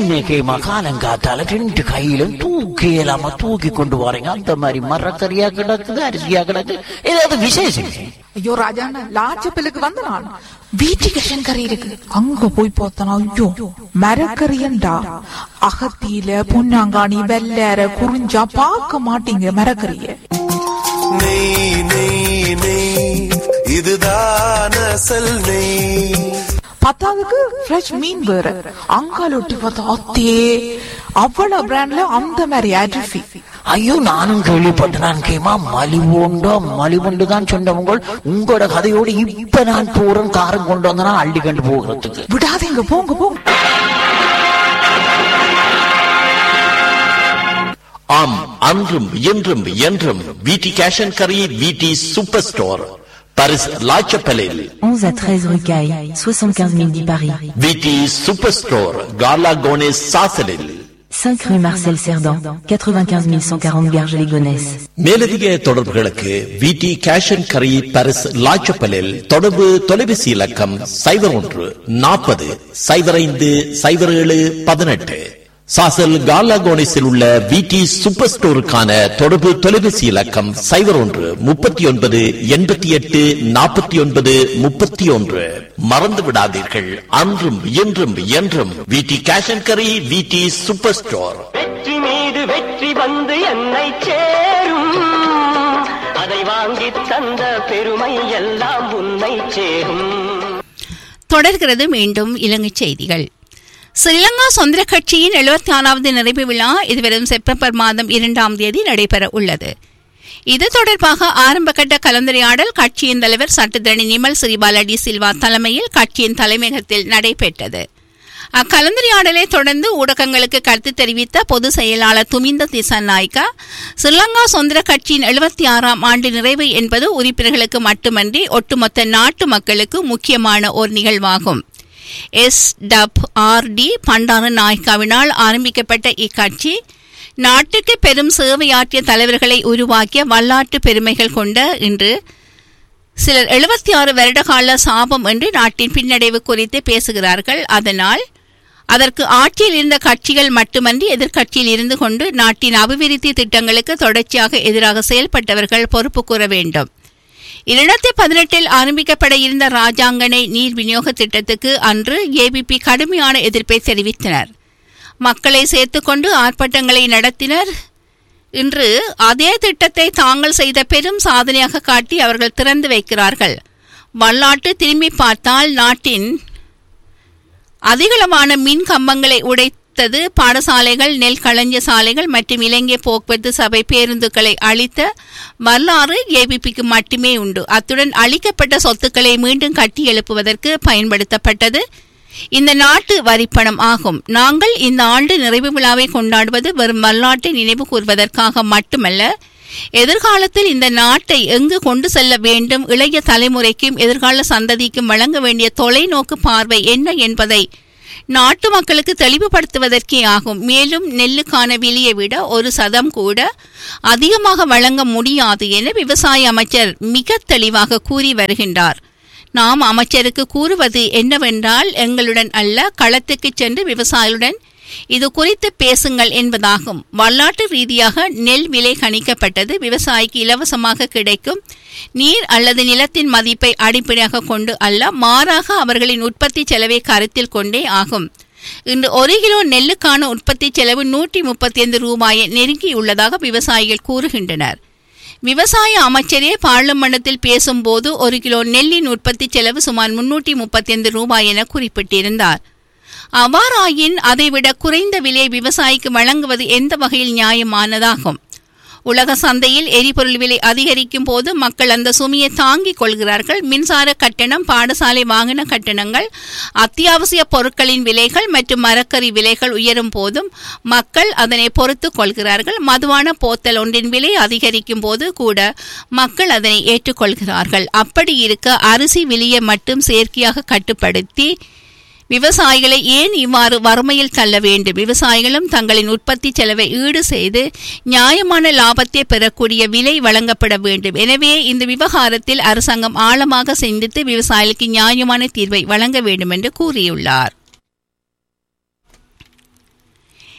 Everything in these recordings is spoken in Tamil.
சின்னகேமா காலங்காத்தால ரெண்டு கையிலும் தூக்கி இல்லாம தூக்கி கொண்டு போறீங்க அந்த மாதிரி மரக்கறியா கிடக்குது அரிசியா கிடக்கு ஏதாவது விசேஷம் ஐயோ ராஜாண்ணா லாச்சப்பிலுக்கு வந்த நான் வீட்டுக்கு கறி இருக்கு அங்க போய் பார்த்தனா ஐயோ மரக்கறியண்டா அகத்தியில பொன்னாங்காணி வெள்ளேற குறிஞ்சா பார்க்க மாட்டீங்க மரக்கறிய நெய் நெய் நெய் இதுதான் அசல் நெய் பத்தாவதுக்கு ஃப்ரெஷ் மீன் வேற அங்கால ஒட்டி பார்த்தா அத்தே அவ்வளவு பிராண்ட்ல அந்த மாதிரி அரிசி ஐயோ நானும் கேள்விப்பட்டேன் கேமா மலிவுண்டோ மலிவுண்டு தான் சொன்னவங்க உங்களோட கதையோடு இப்ப நான் போறேன் காரம் கொண்டு வந்தனா அள்ளி கண்டு போகிறதுக்கு விடாதீங்க போங்க போங்க ஆம் அன்றும் இன்றும் என்றும் விடி கேஷ் அண்ட் கரி விடி சூப்பர் ஸ்டோர் பரிஸ் லாச்சப்பலில் 11 à 13 rue Caille, 75 010 Paris. விடி சூப்பர் ஸ்டோர் காலா கோனேஸ் சாசலில் 5 rue Marcel Cerdan, 95 140 Garges-les-Gonesse. மேலதிக தொடர்புகளுக்கு விடி கேஷ் அண்ட் கரி பரிஸ் லாச்சப்பலில் தொடர்பு தொலைபேசி இலக்கம் சைபர் ஒன்று நாற்பது சைபர் ஐந்து சைபர் ஏழு பதினெட்டு சாசல் காலா கோனேஸில் உள்ள விடி சூப்பர் ஸ்டோருக்கான தொடர்பு தொலைபேசி இலக்கம் சைபர் ஒன்று முப்பத்தி ஒன்பது எண்பத்தி எட்டு நாற்பத்தி ஒன்பது முப்பத்தி ஒன்று மறந்து விடாதீர்கள் அன்றும் இன்றும் என்றும் விடி கேஷ் அண்ட் கரி விடி சூப்பர் ஸ்டோர் வெற்றி மீது வெற்றி வந்து என்னை சேரும் அதை வாங்கி தந்த பெருமை எல்லாம் உன்னை சேரும் தொடர்கிறது மீண்டும் இலங்கை செய்திகள் ஸ்ரீலங்கா சுதந்திர கட்சியின் எழுபத்தி ஆறாவது நிறைவு விழா எதிர்வரும் செப்டம்பர் மாதம் இரண்டாம் தேதி நடைபெற உள்ளது இது தொடர்பாக ஆரம்பகட்ட கலந்துரையாடல் கட்சியின் தலைவர் சட்டத்தரணி நிமல் ஸ்ரீபாலடி சில்வா தலைமையில் கட்சியின் தலைமையகத்தில் நடைபெற்றது அக்கலந்துரையாடலை தொடர்ந்து ஊடகங்களுக்கு கருத்து தெரிவித்த பொதுச் செயலாளர் துமிந்த திசாநாய்கா ஸ்ரீலங்கா சுதந்திர கட்சியின் எழுபத்தி ஆறாம் ஆண்டு நிறைவு என்பது உறுப்பினர்களுக்கு மட்டுமன்றி ஒட்டுமொத்த நாட்டு மக்களுக்கு முக்கியமான ஒரு நிகழ்வாகும் எஸ் டப் ஆர் டி பண்டார நாயக்காவினால் ஆரம்பிக்கப்பட்ட இக்கட்சி நாட்டுக்கு பெரும் சேவையாற்றிய தலைவர்களை உருவாக்கிய வரலாற்று பெருமைகள் கொண்ட இன்று சிலர் எழுபத்தி ஆறு வருடகால சாபம் என்று நாட்டின் பின்னடைவு குறித்து பேசுகிறார்கள் அதனால் அதற்கு ஆட்சியில் இருந்த கட்சிகள் மட்டுமன்றி எதிர்க்கட்சியில் இருந்து கொண்டு நாட்டின் அபிவிருத்தி திட்டங்களுக்கு தொடர்ச்சியாக எதிராக செயல்பட்டவர்கள் பொறுப்பு கூற வேண்டும் இரண்டாயிரத்தி பதினெட்டில் ஆரம்பிக்கப்பட இருந்த ராஜாங்கனை நீர் விநியோக திட்டத்துக்கு அன்று ஏபிபி கடுமையான எதிர்ப்பை தெரிவித்தனர் மக்களை சேர்த்துக்கொண்டு ஆர்ப்பாட்டங்களை நடத்தினர் இன்று அதே திட்டத்தை தாங்கள் செய்த பெரும் சாதனையாக காட்டி அவர்கள் திறந்து வைக்கிறார்கள் வரலாற்று திரும்பி பார்த்தால் நாட்டின் அதிகளவான மின் கம்பங்களை உடைத்தது பாடசாலைகள் நெல் களஞ்சிய சாலைகள் மற்றும் இலங்கை போக்குவரத்து சபை பேருந்துகளை அழித்த வரலாறு ஏபிபிக்கு மட்டுமே உண்டு அத்துடன் அழிக்கப்பட்ட சொத்துக்களை மீண்டும் கட்டி எழுப்புவதற்கு பயன்படுத்தப்பட்டது இந்த நாட்டு வரிப்பணம் ஆகும் நாங்கள் இந்த ஆண்டு நிறைவு விழாவை கொண்டாடுவது வெறும் வரலாற்றை நினைவு கூர்வதற்காக மட்டுமல்ல எதிர்காலத்தில் இந்த நாட்டை எங்கு கொண்டு செல்ல வேண்டும் இளைய தலைமுறைக்கும் எதிர்கால சந்ததிக்கும் வழங்க வேண்டிய தொலைநோக்கு பார்வை என்ன என்பதை நாட்டு மக்களுக்கு தெளிவுபடுத்துவதற்கே ஆகும் மேலும் நெல்லுக்கான விலையை விட ஒரு சதம் கூட அதிகமாக வழங்க முடியாது என விவசாய அமைச்சர் மிக தெளிவாக கூறி வருகின்றார் நாம் அமைச்சருக்கு கூறுவது என்னவென்றால் எங்களுடன் அல்ல களத்துக்கு சென்று விவசாயிகளுடன் இது குறித்து பேசுங்கள் என்பதாகும் வரலாற்று ரீதியாக நெல் விலை கணிக்கப்பட்டது விவசாயிக்கு இலவசமாக கிடைக்கும் நீர் அல்லது நிலத்தின் மதிப்பை அடிப்படையாக கொண்டு அல்ல மாறாக அவர்களின் உற்பத்தி செலவை கருத்தில் கொண்டே ஆகும் இன்று ஒரு கிலோ நெல்லுக்கான உற்பத்தி செலவு நூற்றி முப்பத்தி ஐந்து ரூபாயை நெருங்கியுள்ளதாக விவசாயிகள் கூறுகின்றனர் விவசாய அமைச்சரே பார்லிமெண்டத்தில் பேசும்போது ஒரு கிலோ நெல்லின் உற்பத்தி செலவு சுமார் முன்னூற்றி முப்பத்தி ஐந்து ரூபாய் என குறிப்பிட்டிருந்தார் அவ்வாறாயின் அதைவிட குறைந்த விலையை விவசாயிக்கு வழங்குவது எந்த வகையில் நியாயமானதாகும் உலக சந்தையில் எரிபொருள் விலை அதிகரிக்கும் போது மக்கள் அந்த சுமையை தாங்கிக் கொள்கிறார்கள் மின்சார கட்டணம் பாடசாலை வாகன கட்டணங்கள் அத்தியாவசிய பொருட்களின் விலைகள் மற்றும் மரக்கறி விலைகள் உயரும் போதும் மக்கள் அதனை பொறுத்து கொள்கிறார்கள் மதுவான போத்தல் ஒன்றின் விலை அதிகரிக்கும் போது கூட மக்கள் அதனை ஏற்றுக்கொள்கிறார்கள் அப்படி இருக்க அரிசி விலையை மட்டும் செயற்கையாக கட்டுப்படுத்தி விவசாயிகளை ஏன் இவ்வாறு வறுமையில் தள்ள வேண்டும் விவசாயிகளும் தங்களின் உற்பத்தி செலவை ஈடு செய்து நியாயமான லாபத்தை பெறக்கூடிய விலை வழங்கப்பட வேண்டும் எனவே இந்த விவகாரத்தில் அரசாங்கம் ஆழமாக சிந்தித்து விவசாயிகளுக்கு நியாயமான தீர்வை வழங்க வேண்டும் என்று கூறியுள்ளார்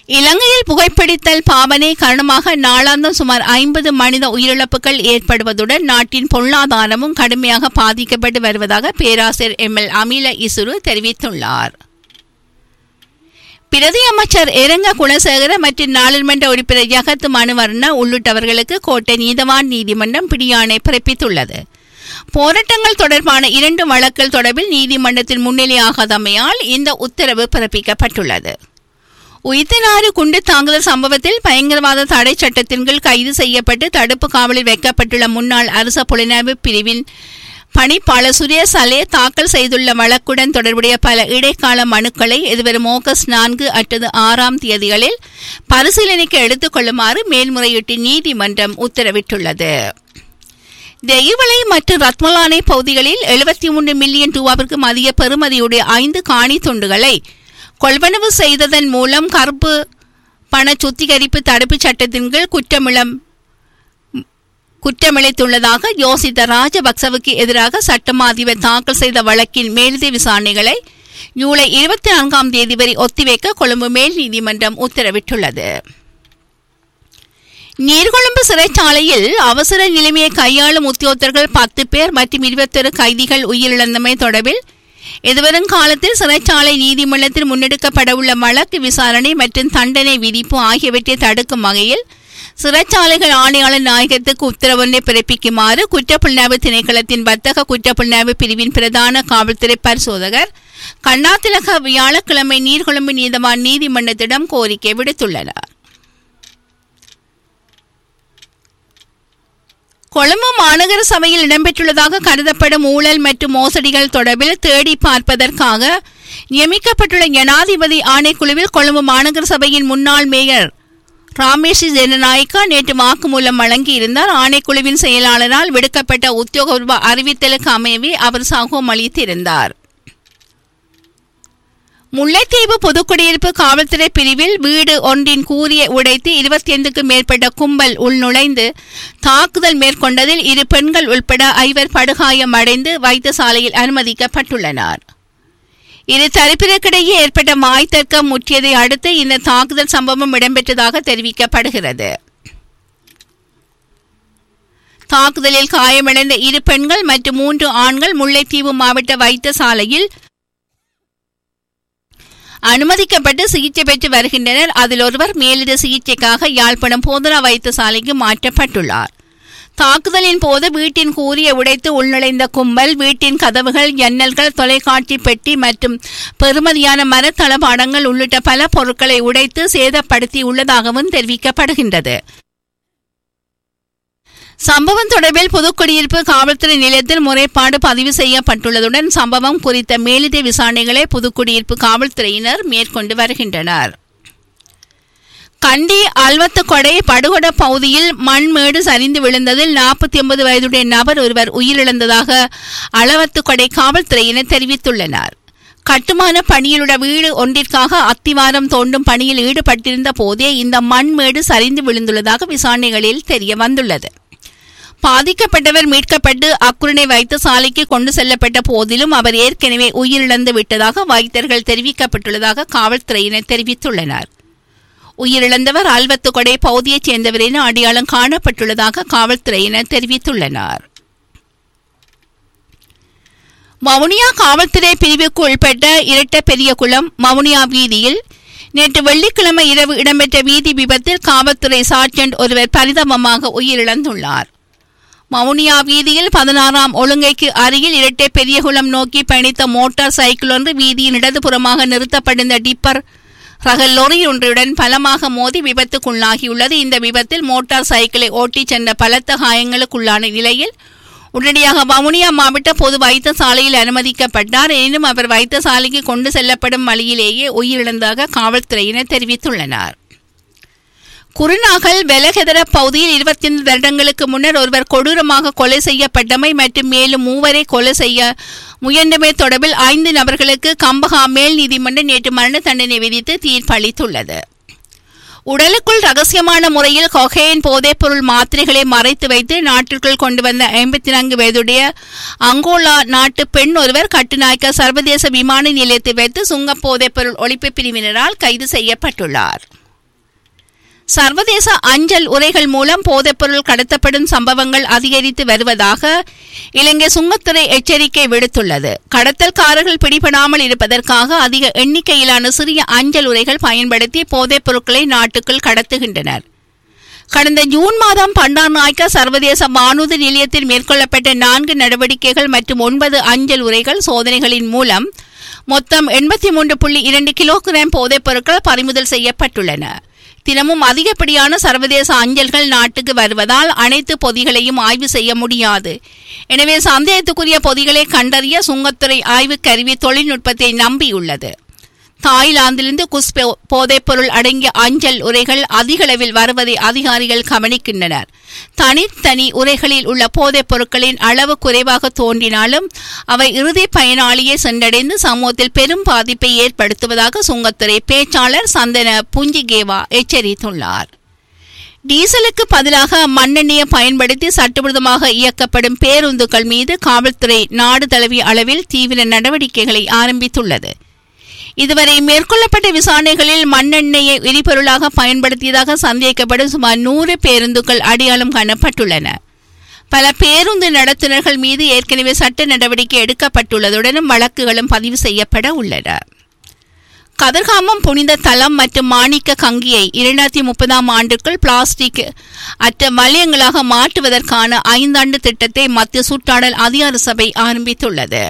இலங்கையில் புகைப்பிடித்தல் பாவனை காரணமாக நாளாந்தம் சுமார் ஐம்பது மனித உயிரிழப்புகள் ஏற்படுவதுடன் நாட்டின் பொருளாதாரமும் கடுமையாக பாதிக்கப்பட்டு வருவதாக பேராசிரியர் எம் எல் அமில இசுரு தெரிவித்துள்ளார் பிரதி அமைச்சர் இரங்க குணசேகர மற்றும் நாடாளுமன்ற உறுப்பினர் ஜகத் மனுவர்ண உள்ளிட்டவர்களுக்கு கோட்டை நீதவான் நீதிமன்றம் பிடியாணை பிறப்பித்துள்ளது போராட்டங்கள் தொடர்பான இரண்டு வழக்குகள் தொடர்பில் நீதிமன்றத்தில் முன்னிலையாகாதமையால் இந்த உத்தரவு பிறப்பிக்கப்பட்டுள்ளது உயிர்த்தனாறு குண்டு தாக்குதல் சம்பவத்தில் பயங்கரவாத தடை சட்டத்தின் கீழ் கைது செய்யப்பட்டு தடுப்பு காவலில் வைக்கப்பட்டுள்ள முன்னாள் அரச புலனாய்வு பிரிவின் பணிப்பாளர் சுரேஷ் அலே தாக்கல் செய்துள்ள வழக்குடன் தொடர்புடைய பல இடைக்கால மனுக்களை எதிர்வரும் ஆகஸ்ட் நான்கு அல்லது ஆறாம் தேதிகளில் பரிசீலனைக்கு எடுத்துக் கொள்ளுமாறு மேல்முறையீட்டு நீதிமன்றம் உத்தரவிட்டுள்ளது தெய்வலை மற்றும் ரத்மலானை பகுதிகளில் எழுபத்தி மூன்று மில்லியன் ரூபாவிற்கு மதிய பெறுமதியுடைய ஐந்து காணி துண்டுகளை கொள்வனவு செய்ததன் மூலம் கருப்பு பண சுத்திகரிப்பு தடுப்புச் சட்டத்தின் கீழ் குற்றமிழம் குற்றமிழைத்துள்ளதாக யோசித்த ராஜபக்சவுக்கு எதிராக சட்டமா அதிபர் தாக்கல் செய்த வழக்கின் மேலதிக விசாரணைகளை ஜூலை இருபத்தி நான்காம் தேதி வரை ஒத்திவைக்க கொழும்பு மேல் நீதிமன்றம் உத்தரவிட்டுள்ளது நீர்கொழும்பு சிறைச்சாலையில் அவசர நிலைமையை கையாளும் உத்தியோகத்தர்கள் பத்து பேர் மற்றும் இருபத்தொரு கைதிகள் உயிரிழந்தமை தொடர்பில் எதிர்வரும் காலத்தில் சிறைச்சாலை நீதிமன்றத்தில் முன்னெடுக்கப்படவுள்ள வழக்கு விசாரணை மற்றும் தண்டனை விதிப்பு ஆகியவற்றை தடுக்கும் வகையில் சிறைச்சாலைகள் ஆணையாளர் நாயகத்துக்கு உத்தரவொன்றை பிறப்பிக்குமாறு குற்றப்புலனாய்வு திணைக்களத்தின் வர்த்தக குற்றப்புலனாய்வு பிரிவின் பிரதான காவல்துறை பரிசோதகர் கண்ணாத்திலக வியாழக்கிழமை நீர்கொழும்பு நீதவான் நீதிமன்றத்திடம் கோரிக்கை விடுத்துள்ளனர் கொழும்பு மாநகர சபையில் இடம்பெற்றுள்ளதாக கருதப்படும் ஊழல் மற்றும் மோசடிகள் தொடர்பில் தேடி பார்ப்பதற்காக நியமிக்கப்பட்டுள்ள ஜனாதிபதி ஆணைக்குழுவில் கொழும்பு மாநகர சபையின் முன்னாள் மேயர் ராமேஷ் ஜனநாயக்கா நேற்று வாக்குமூலம் வழங்கியிருந்தார் ஆணைக்குழுவின் செயலாளரால் விடுக்கப்பட்ட உத்தியோகபூர்வ அறிவித்தலுக்கு அமையவே அவர் சாகோம் அளித்திருந்தார் முல்லைத்தீவு புதுக்குடியிருப்பு காவல்துறை பிரிவில் வீடு ஒன்றின் கூறிய உடைத்து இருபத்தி ஐந்துக்கும் மேற்பட்ட கும்பல் உள்நுழைந்து தாக்குதல் மேற்கொண்டதில் இரு பெண்கள் உட்பட ஐவர் படுகாயமடைந்து வைத்தியசாலையில் அனுமதிக்கப்பட்டுள்ளனர் இரு தரப்பினருக்கிடையே ஏற்பட்ட மாய் தர்க்கம் முற்றியதை அடுத்து இந்த தாக்குதல் சம்பவம் இடம்பெற்றதாக தெரிவிக்கப்படுகிறது தாக்குதலில் காயமடைந்த இரு பெண்கள் மற்றும் மூன்று ஆண்கள் முல்லைத்தீவு மாவட்ட வைத்தியசாலையில் அனுமதிக்கப்பட்டு சிகிச்சை பெற்று வருகின்றனர் அதில் ஒருவர் மேலிட சிகிச்சைக்காக யாழ்ப்பாணம் போதனா வைத்தியசாலைக்கு மாற்றப்பட்டுள்ளார் தாக்குதலின் போது வீட்டின் கூறிய உடைத்து உள்நுழைந்த கும்பல் வீட்டின் கதவுகள் ஜன்னல்கள் தொலைக்காட்சி பெட்டி மற்றும் பெறுமதியான மரத்தளபாடங்கள் உள்ளிட்ட பல பொருட்களை உடைத்து சேதப்படுத்தி உள்ளதாகவும் தெரிவிக்கப்படுகின்றது சம்பவம் தொடர்பில் புதுக்குடியிருப்பு காவல்துறை நிலையத்தில் முறைப்பாடு பதிவு செய்யப்பட்டுள்ளதுடன் சம்பவம் குறித்த மேலிட விசாரணைகளை புதுக்குடியிருப்பு காவல்துறையினர் மேற்கொண்டு வருகின்றனர் கண்டி அல்வத்துக்கொடை படுகொட பகுதியில் மண்மேடு சரிந்து விழுந்ததில் நாற்பத்தி ஒன்பது வயதுடைய நபர் ஒருவர் உயிரிழந்ததாக அளவத்துக்கொடை காவல்துறையினர் தெரிவித்துள்ளனர் கட்டுமான பணியிலுள்ள வீடு ஒன்றிற்காக அத்திவாரம் தோண்டும் பணியில் ஈடுபட்டிருந்த போதே இந்த மண்மேடு சரிந்து விழுந்துள்ளதாக விசாரணைகளில் தெரிய வந்துள்ளது பாதிக்கப்பட்டவர் மீட்கப்பட்டு அக்குரணை வைத்தியசாலைக்கு கொண்டு செல்லப்பட்ட போதிலும் அவர் ஏற்கனவே உயிரிழந்து விட்டதாக வைத்தியர்கள் தெரிவிக்கப்பட்டுள்ளதாக காவல்துறையினர் தெரிவித்துள்ளனர் உயிரிழந்தவர் அல்வத்துக்கொடை பகுதியைச் சேர்ந்தவர் என அடையாளம் காணப்பட்டுள்ளதாக காவல்துறையினர் தெரிவித்துள்ளனர் வவுனியா காவல்துறை பிரிவுக்கு உட்பட்ட இரட்ட பெரியகுளம் வவுனியா வீதியில் நேற்று வெள்ளிக்கிழமை இரவு இடம்பெற்ற வீதி விபத்தில் காவல்துறை சார்ஜென்ட் ஒருவர் பரிதாபமாக உயிரிழந்துள்ளார் வவுனியா வீதியில் பதினாறாம் ஒழுங்கைக்கு அருகில் இரட்டை பெரியகுளம் நோக்கி பயணித்த மோட்டார் சைக்கிள் ஒன்று வீதியின் இடதுபுறமாக நிறுத்தப்பட்டிருந்த டிப்பர் ரக லொரி ஒன்றுடன் பலமாக மோதி விபத்துக்குள்ளாகியுள்ளது இந்த விபத்தில் மோட்டார் சைக்கிளை ஓட்டிச் சென்ற பலத்த காயங்களுக்குள்ளான நிலையில் உடனடியாக வவுனியா மாவட்ட பொது வைத்தியசாலையில் அனுமதிக்கப்பட்டார் எனினும் அவர் வைத்தியசாலைக்கு கொண்டு செல்லப்படும் வழியிலேயே உயிரிழந்ததாக காவல்துறையினர் தெரிவித்துள்ளனர் குருநாகல் வெலகெதர பகுதியில் இருபத்தி ஐந்து வருடங்களுக்கு முன்னர் ஒருவர் கொடூரமாக கொலை செய்யப்பட்டமை மற்றும் மேலும் மூவரை கொலை செய்ய முயன்றமை தொடர்பில் ஐந்து நபர்களுக்கு கம்பகா மேல் நீதிமன்றம் நேற்று மரண தண்டனை விதித்து தீர்ப்பளித்துள்ளது உடலுக்குள் ரகசியமான முறையில் கொகையின் போதைப்பொருள் மாத்திரைகளை மறைத்து வைத்து நாட்டிற்குள் கொண்டு வந்த ஐம்பத்தி நான்கு வயதுடைய அங்கோலா நாட்டு பெண் ஒருவர் கட்டுநாயக்க சர்வதேச விமான நிலையத்தை வைத்து சுங்க போதைப்பொருள் ஒழிப்பு பிரிவினரால் கைது செய்யப்பட்டுள்ளார் சர்வதேச அஞ்சல் உரைகள் மூலம் போதைப்பொருள் கடத்தப்படும் சம்பவங்கள் அதிகரித்து வருவதாக இலங்கை சுங்கத்துறை எச்சரிக்கை விடுத்துள்ளது கடத்தல்காரர்கள் பிடிபடாமல் இருப்பதற்காக அதிக எண்ணிக்கையிலான சிறிய அஞ்சல் உரைகள் பயன்படுத்தி போதைப் பொருட்களை நாட்டுக்குள் கடத்துகின்றனர் கடந்த ஜூன் மாதம் பண்டார்நாயக்க சர்வதேச வானூர்தி நிலையத்தில் மேற்கொள்ளப்பட்ட நான்கு நடவடிக்கைகள் மற்றும் ஒன்பது அஞ்சல் உரைகள் சோதனைகளின் மூலம் மொத்தம் எண்பத்தி மூன்று புள்ளி இரண்டு கிலோகிராம் போதைப் பொருட்கள் பறிமுதல் செய்யப்பட்டுள்ளன தினமும் அதிகப்படியான சர்வதேச அஞ்சல்கள் நாட்டுக்கு வருவதால் அனைத்து பொதிகளையும் ஆய்வு செய்ய முடியாது எனவே சந்தேகத்துக்குரிய பொதிகளை கண்டறிய சுங்கத்துறை ஆய்வு கருவி தொழில்நுட்பத்தை நம்பியுள்ளது தாய்லாந்திலிருந்து குஸ் போ- போதைப்பொருள் அடங்கிய அஞ்சல் உரைகள் அதிகளவில் வருவதை அதிகாரிகள் கவனிக்கின்றனர் தனித்தனி உரைகளில் உள்ள போதைப் பொருட்களின் அளவு குறைவாக தோன்றினாலும் அவை இறுதி பயனாளியை சென்றடைந்து சமூகத்தில் பெரும் பாதிப்பை ஏற்படுத்துவதாக சுங்கத்துறை பேச்சாளர் சந்தன புஞ்சிகேவா எச்சரித்துள்ளார் டீசலுக்கு பதிலாக மண்ணெண்ணெயை பயன்படுத்தி சட்டவிரோதமாக இயக்கப்படும் பேருந்துகள் மீது காவல்துறை நாடு தழுவிய அளவில் தீவிர நடவடிக்கைகளை ஆரம்பித்துள்ளது இதுவரை மேற்கொள்ளப்பட்ட விசாரணைகளில் மண்ணெண்ணெயை எரிபொருளாக பயன்படுத்தியதாக சந்தேகிக்கப்படும் சுமார் நூறு பேருந்துகள் அடையாளம் காணப்பட்டுள்ளன பல பேருந்து நடத்துனர்கள் மீது ஏற்கனவே சட்ட நடவடிக்கை எடுக்கப்பட்டுள்ளதுடன் வழக்குகளும் பதிவு செய்யப்பட உள்ளன கதிர்காமம் புனித தலம் மற்றும் மாணிக்க கங்கியை இரண்டாயிரத்தி முப்பதாம் ஆண்டுக்குள் பிளாஸ்டிக் அற்ற வலயங்களாக மாற்றுவதற்கான ஐந்தாண்டு திட்டத்தை மத்திய சுற்றாடல் அதிகார சபை ஆரம்பித்துள்ளது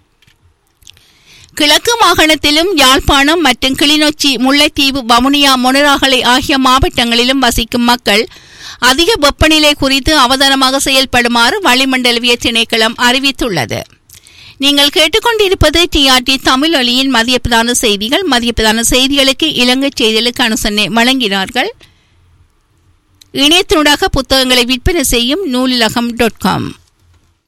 கிழக்கு மாகாணத்திலும் யாழ்ப்பாணம் மற்றும் கிளிநொச்சி முல்லைத்தீவு வவுனியா மொனராகலை ஆகிய மாவட்டங்களிலும் வசிக்கும் மக்கள் அதிக வெப்பநிலை குறித்து அவதானமாக செயல்படுமாறு வளிமண்டலவிய திணைக்களம் அறிவித்துள்ளது நீங்கள் கேட்டுக்கொண்டிருப்பது டிஆர்டி தமிழ் ஒலியின் மதிய பிரதான செய்திகள் மதிய பிரதான செய்திகளுக்கு இலங்கை செய்திகளுக்கு அனுசரணை வழங்கினார்கள் இணையத்தினூடாக புத்தகங்களை விற்பனை செய்யும் நூலிலகம் டாட் காம்